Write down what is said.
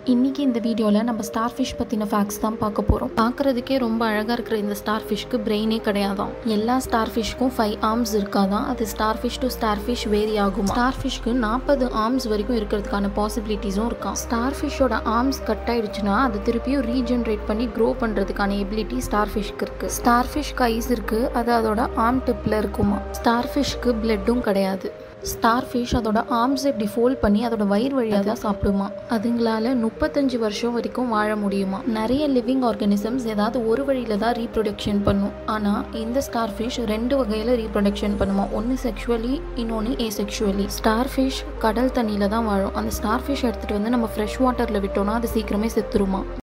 இன்னைக்கு இந்த வீடியோவில் நம்ம ஸ்டார் ஃபிஷ் பற்றின ஃபேக்ட்ஸ் தான் பார்க்க போகிறோம் பார்க்குறதுக்கே ரொம்ப அழகாக இருக்கிற இந்த ஸ்டார் ஃபிஷ்க்கு பிரெயினே கிடையாதாம் எல்லா ஸ்டார் ஃபிஷ்க்கும் ஃபைவ் ஆர்ம்ஸ் இருக்காதான் அது starfish to starfish vary ஆகும் ஸ்டார் ஃபிஷ்க்கு நாற்பது ஆர்ம்ஸ் வரைக்கும் இருக்கிறதுக்கான பாசிபிலிட்டிஸும் இருக்காம் ஸ்டார் ஃபிஷ்ஷோட ஆர்ம்ஸ் கட் ஆயிடுச்சுன்னா அது திருப்பியும் ரீஜென்ரேட் பண்ணி க்ரோ பண்ணுறதுக்கான எபிலிட்டி ஸ்டார் ஃபிஷ்க்கு இருக்கு ஸ்டார் ஃபிஷ்க்கு ஐஸ் இருக்கு அது அதோட ஆர்ம் டிப்பில் இருக்குமா ஸ்டார் ஃபிஷ்க்கு பிளட்டும் கிடையாது ஸ்டார் ஃபிஷ் அதோட ஆர்ம்ஸ் இப்படி ஃபோல்ட் பண்ணி அதோட வயிறு வழியாக தான் சாப்பிடுமா அதுங்களால முப்பத்தஞ்சு வருஷம் வரைக்கும் வாழ முடியுமா நிறைய லிவிங் ஆர்கானிசம்ஸ் ஏதாவது ஒரு வழியில தான் ரீப்ரொடக்ஷன் பண்ணும் ஆனால் இந்த ஸ்டார் ஃபிஷ் ரெண்டு வகையில் ரீப்ரொடக்ஷன் பண்ணுமா ஒன்று செக்ஷுவலி இன்னொன்று ஏ செக்ஷுவலி ஸ்டார் ஃபிஷ் கடல் தண்ணியில் தான் வாழும் அந்த ஸ்டார் ஃபிஷ் எடுத்துகிட்டு வந்து நம்ம ஃப்ரெஷ் வாட்டரில் விட்டோம்னா அது சீக்கிரமே செத்துருமா